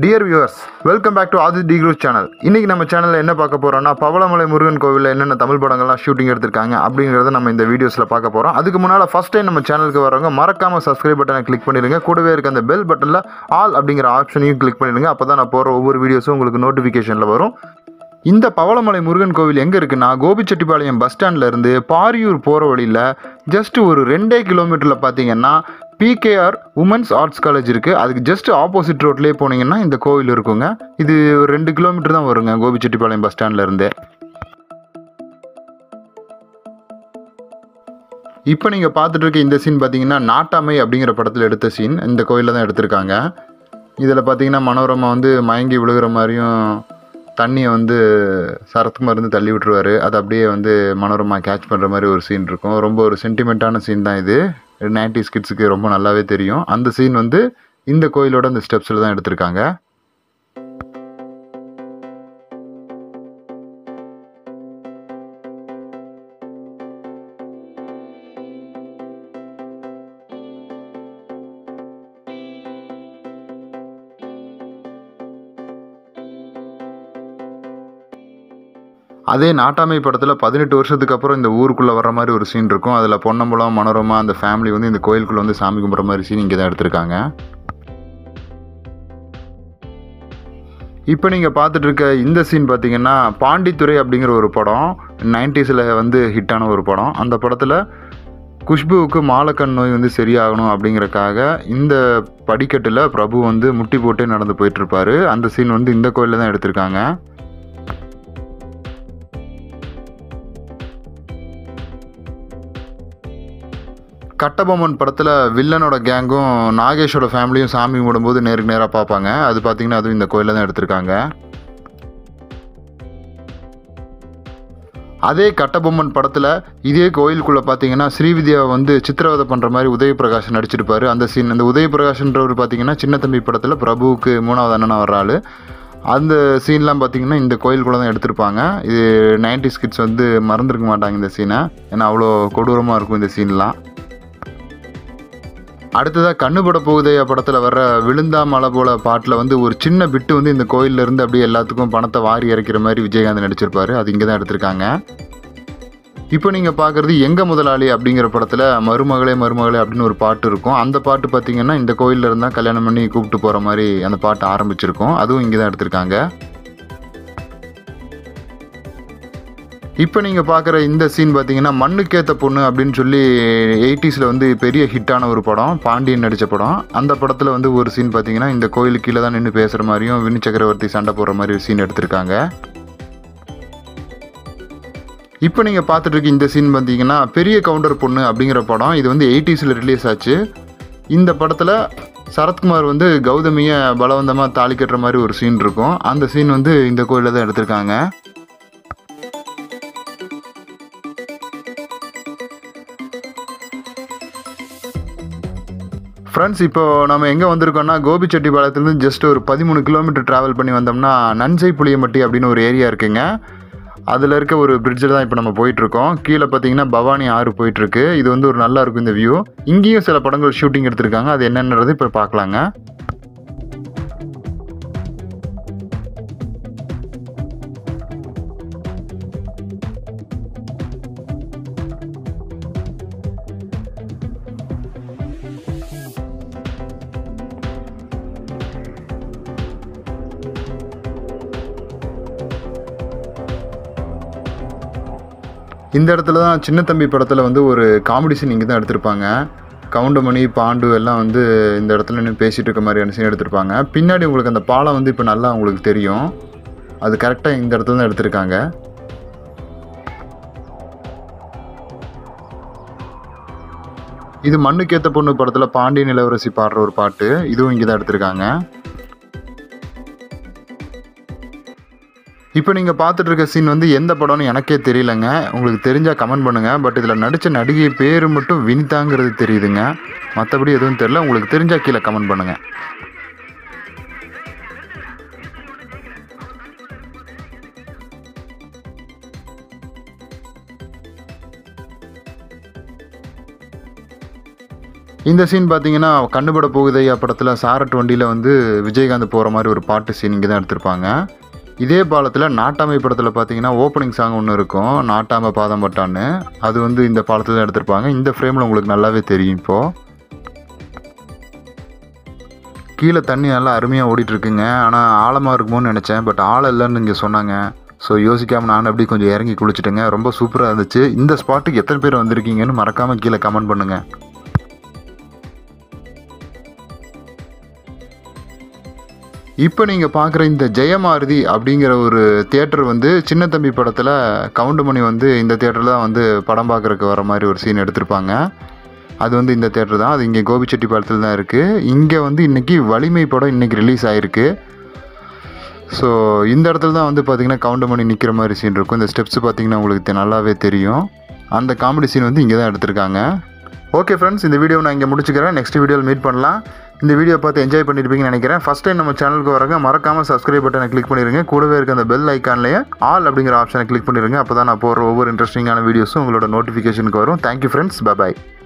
dear viewers welcome back to Aadhi D'Cruz channel இன்னைக்கு நம்ம சேனலில் என்ன பார்க்க போறோம்னா பவளமலை முருகன் கோவிலில் என்னென்ன தமிழ் படங்கள்லாம் ஷூட்டிங் எடுத்திருக்காங்க அப்படிங்கிறத நம்ம இந்த வீடியோஸில் பார்க்க போகிறோம் அதுக்கு முன்னால் ஃபஸ்ட் டைம் நம்ம சேனலுக்கு வரவங்க மறக்காம சப்ஸ்கிரைப் பட்டனை கிளிக் பண்ணிடுங்க கூடவே இருக்க அந்த பெல் பட்டனில் ஆல் அப்படிங்கிற ஆப்ஷனையும் கிளிக் பண்ணிடுங்க அப்போ தான் நான் போகிற ஒவ்வொரு வீடியோஸும் உங்களுக்கு நோட்டிஃபிகேஷனில் வரும் இந்த பவளமலை முருகன் கோவில் எங்கே இருக்குன்னா கோபிச்செட்டிப்பாளையம் பஸ் ஸ்டாண்ட்ல இருந்து பாரியூர் போகிற வழியில் ஜஸ்ட் ஒரு ரெண்டே கிலோமீட்டரில் பார்த்தீங்கன்னா பிகேஆர் உமன்ஸ் ஆர்ட்ஸ் காலேஜ் இருக்குது அதுக்கு ஜஸ்ட் ஆப்போசிட் ரோட்லேயே போனீங்கன்னா இந்த கோவில் இருக்குங்க இது ஒரு ரெண்டு கிலோமீட்டர் தான் வருங்க கோபிச்செட்டிப்பாளையம் பஸ் ஸ்டாண்ட்ல இருந்து இப்போ நீங்கள் பார்த்துட்டு இருக்க இந்த சீன் பார்த்தீங்கன்னா நாட்டாமை அப்படிங்கிற படத்தில் எடுத்த சீன் இந்த கோயிலில் தான் எடுத்திருக்காங்க இதில் பார்த்தீங்கன்னா மனோரமா வந்து மயங்கி விழுகிற மாதிரியும் தண்ணியை வந்து சரத்குமார் இருந்து தள்ளி விட்டுருவாரு அது அப்படியே வந்து மனோரமா கேட்ச் பண்ணுற மாதிரி ஒரு சீன் இருக்கும் ரொம்ப ஒரு சென்டிமெண்ட்டான சீன் தான் இது நைன்டி கிட்ஸுக்கு ரொம்ப நல்லாவே தெரியும் அந்த சீன் வந்து இந்த கோயிலோட அந்த ஸ்டெப்ஸில் தான் எடுத்திருக்காங்க அதே நாட்டாமை படத்தில் பதினெட்டு வருஷத்துக்கு அப்புறம் இந்த ஊருக்குள்ளே வர மாதிரி ஒரு சீன் இருக்கும் அதில் பொன்னம்பலம் மனோரமா அந்த ஃபேமிலி வந்து இந்த கோயிலுக்குள்ளே வந்து சாமி கும்பிட்ற மாதிரி சீன் இங்கே தான் எடுத்திருக்காங்க இப்போ நீங்கள் பார்த்துட்டு இருக்க இந்த சீன் பார்த்தீங்கன்னா பாண்டித்துறை அப்படிங்கிற ஒரு படம் நைன்டிஸில் வந்து ஹிட்டான ஒரு படம் அந்த படத்தில் குஷ்புவுக்கு மாலக்கண் நோய் வந்து சரியாகணும் அப்படிங்கறக்காக இந்த படிக்கட்டில் பிரபு வந்து முட்டி போட்டே நடந்து போயிட்டுருப்பாரு அந்த சீன் வந்து இந்த கோயிலில் தான் எடுத்திருக்காங்க கட்டபொம்மன் படத்தில் வில்லனோட கேங்கும் நாகேஷோட ஃபேமிலியும் சாமி கும்பிடும்போது நேருக்கு நேராக பார்ப்பாங்க அது பார்த்தீங்கன்னா அதுவும் இந்த கோயிலில் தான் எடுத்திருக்காங்க அதே கட்டபொம்மன் படத்தில் இதே கோயிலுக்குள்ளே பார்த்தீங்கன்னா ஸ்ரீவித்யாவை வந்து சித்திரவதை பண்ணுற மாதிரி உதயபிரகாஷ் நடிச்சிருப்பாரு அந்த சீன் அந்த உதயபிரகாஷ்ன்றவர் பார்த்தீங்கன்னா சின்ன தம்பி படத்தில் பிரபுவுக்கு மூணாவது அண்ணனா வர்ற ஆளு அந்த சீன்லாம் பார்த்தீங்கன்னா இந்த கோயிலுக்குள்ளே தான் எடுத்திருப்பாங்க இது நைன்டி கிட்ஸ் வந்து மறந்துருக்க மாட்டாங்க இந்த சீனை ஏன்னா அவ்வளோ கொடூரமாக இருக்கும் இந்த சீன்லாம் அடுத்ததாக கண்ணுபட போகுதே படத்தில் வர்ற விழுந்தா மலை போல பாட்டில் வந்து ஒரு சின்ன பிட்டு வந்து இந்த கோயில்ல இருந்து அப்படியே எல்லாத்துக்கும் பணத்தை வாரி இறைக்கிற மாதிரி விஜயகாந்த் நடிச்சிருப்பாரு அது இங்கே தான் எடுத்திருக்காங்க இப்போ நீங்கள் பார்க்குறது எங்க முதலாளி அப்படிங்கிற படத்தில் மருமகளே மருமகளே அப்படின்னு ஒரு பாட்டு இருக்கும் அந்த பாட்டு பார்த்தீங்கன்னா இந்த கோயிலில் இருந்தால் கல்யாணம் பண்ணி கூப்பிட்டு போகிற மாதிரி அந்த பாட்டு ஆரம்பிச்சிருக்கும் அதுவும் இங்கே தான் எடுத்திருக்காங்க இப்போ நீங்கள் பார்க்குற இந்த சீன் பார்த்தீங்கன்னா மண்ணுக்கேத்த பொண்ணு அப்படின்னு சொல்லி எயிட்டிஸில் வந்து பெரிய ஹிட்டான ஒரு படம் பாண்டியன் நடித்த படம் அந்த படத்தில் வந்து ஒரு சீன் பார்த்தீங்கன்னா இந்த கோயிலுக்கு கீழே தான் நின்று பேசுகிற மாதிரியும் வினு சக்கரவர்த்தி சண்டை போடுற மாதிரி ஒரு சீன் எடுத்திருக்காங்க இப்போ நீங்கள் பார்த்துட்டு இருக்க இந்த சீன் பார்த்தீங்கன்னா பெரிய கவுண்டர் பொண்ணு அப்படிங்கிற படம் இது வந்து எயிட்டிஸில் ரிலீஸ் ஆச்சு இந்த படத்தில் சரத்குமார் வந்து கௌதமியை பலவந்தமாக தாலி கட்டுற மாதிரி ஒரு சீன் இருக்கும் அந்த சீன் வந்து இந்த கோயிலில் தான் எடுத்திருக்காங்க ஃப்ரெண்ட்ஸ் இப்போ நம்ம எங்கே வந்திருக்கோம்னா கோபிச்செட்டிப்பாளையத்துலேருந்து ஜஸ்ட் ஒரு பதிமூணு கிலோமீட்டர் ட்ராவல் பண்ணி வந்தோம்னா நன்சை புளியம்பட்டி அப்படின்னு ஒரு ஏரியா இருக்குங்க அதில் இருக்க ஒரு பிரிட்ஜில் தான் இப்போ நம்ம போயிட்டுருக்கோம் கீழே பார்த்தீங்கன்னா பவானி ஆறு போயிட்டுருக்கு இது வந்து ஒரு நல்லா இருக்கும் இந்த வியூ இங்கேயும் சில படங்கள் ஷூட்டிங் எடுத்திருக்காங்க அது என்னன்றது இப்போ பார்க்கலாங்க இந்த இடத்துல தான் சின்ன தம்பி படத்தில் வந்து ஒரு காமெடி சீன் இங்கே தான் எடுத்திருப்பாங்க கவுண்டமணி பாண்டு எல்லாம் வந்து இந்த இடத்துல நின்று பேசிகிட்டு இருக்க மாதிரியான சீன் எடுத்திருப்பாங்க பின்னாடி உங்களுக்கு அந்த பாலம் வந்து இப்போ நல்லா உங்களுக்கு தெரியும் அது கரெக்டாக இந்த இடத்துல தான் எடுத்திருக்காங்க இது மண்ணுக்கேத்த பொண்ணு படத்தில் பாண்டிய நிலவரசி பாடுற ஒரு பாட்டு இதுவும் இங்கே தான் எடுத்திருக்காங்க இப்போ நீங்கள் பார்த்துட்டு இருக்க சீன் வந்து எந்த படம்னு எனக்கே தெரியலங்க உங்களுக்கு தெரிஞ்சால் கமெண்ட் பண்ணுங்கள் பட் இதில் நடித்த நடிகை பேர் மட்டும் வினிதாங்கிறது தெரியுதுங்க மற்றபடி எதுவும் தெரியல உங்களுக்கு தெரிஞ்சால் கீழே கமெண்ட் பண்ணுங்கள் இந்த சீன் பார்த்தீங்கன்னா கண்ணுபட போகுதையா படத்தில் சாரட் வண்டியில் வந்து விஜயகாந்த் போகிற மாதிரி ஒரு பாட்டு சீன் இங்கே தான் எடுத்திருப்பாங்க இதே பாலத்தில் நாட்டாமை படத்தில் பார்த்தீங்கன்னா ஓப்பனிங் சாங் ஒன்று இருக்கும் நாட்டாமை பாதம் பட்டான்னு அது வந்து இந்த பாலத்தில் தான் எடுத்திருப்பாங்க இந்த ஃப்ரேமில் உங்களுக்கு நல்லாவே தெரியும் இப்போது கீழே தண்ணி நல்லா அருமையாக ஓடிட்டு இருக்குங்க ஆனால் ஆழமாக இருக்குமோன்னு நினச்சேன் பட் ஆழம் இல்லைன்னு இங்கே சொன்னாங்க ஸோ யோசிக்காமல் நான் அப்படி கொஞ்சம் இறங்கி குளிச்சுட்டேங்க ரொம்ப சூப்பராக இருந்துச்சு இந்த ஸ்பாட்டுக்கு எத்தனை பேர் வந்திருக்கீங்கன்னு மறக்காமல் கீழே கமெண்ட் பண்ணுங்கள் இப்போ நீங்கள் பார்க்குற இந்த ஜெயமாருதி அப்படிங்கிற ஒரு தியேட்டர் வந்து சின்ன தம்பி படத்தில் கவுண்டமணி வந்து இந்த தியேட்டரில் தான் வந்து படம் பார்க்குறக்கு வர மாதிரி ஒரு சீன் எடுத்திருப்பாங்க அது வந்து இந்த தேட்டர் தான் அது இங்கே கோபிச்செட்டிப்பாளத்தில் தான் இருக்குது இங்கே வந்து இன்றைக்கி வலிமை படம் இன்றைக்கி ரிலீஸ் ஆகிருக்கு ஸோ இந்த இடத்துல தான் வந்து பார்த்திங்கன்னா கவுண்டமணி நிற்கிற மாதிரி சீன் இருக்கும் இந்த ஸ்டெப்ஸ் பார்த்திங்கன்னா உங்களுக்கு தெ- நல்லாவே தெரியும் அந்த காமெடி சீன் வந்து இங்கே தான் எடுத்திருக்காங்க ஓகே ஃப்ரெண்ட்ஸ் இந்த வீடியோ நான் இங்கே முடிச்சுக்கிறேன் நெக்ஸ்ட் வீடியோவில் மீட் பண்ணலாம் இந்த வீடியோ பார்த்து என்ஜாய் பண்ணியிருப்பீங்கன்னு நினைக்கிறேன் ஃபஸ்ட் டைம் நம்ம சேனலுக்கு வரங்க மறக்காமல் சப்ஸ்கிரைப் பட்டனை கிளிக் பண்ணிடுங்க கூடவே இருக்க அந்த பெல் ஐக்கான்லேயே ஆல் அப்படிங்கிற ஆப்ஷனை கிளிக் பண்ணிடுங்க அப்போ தான் நான் போடுற ஒவ்வொரு இன்ட்ரெஸ்டிங்கான வீடியோஸும் உங்களோட நோட்டிஃபிகேஷனுக்கு வரும் தேங்க்யூ ஃப்ரெண்ட்ஸ் பை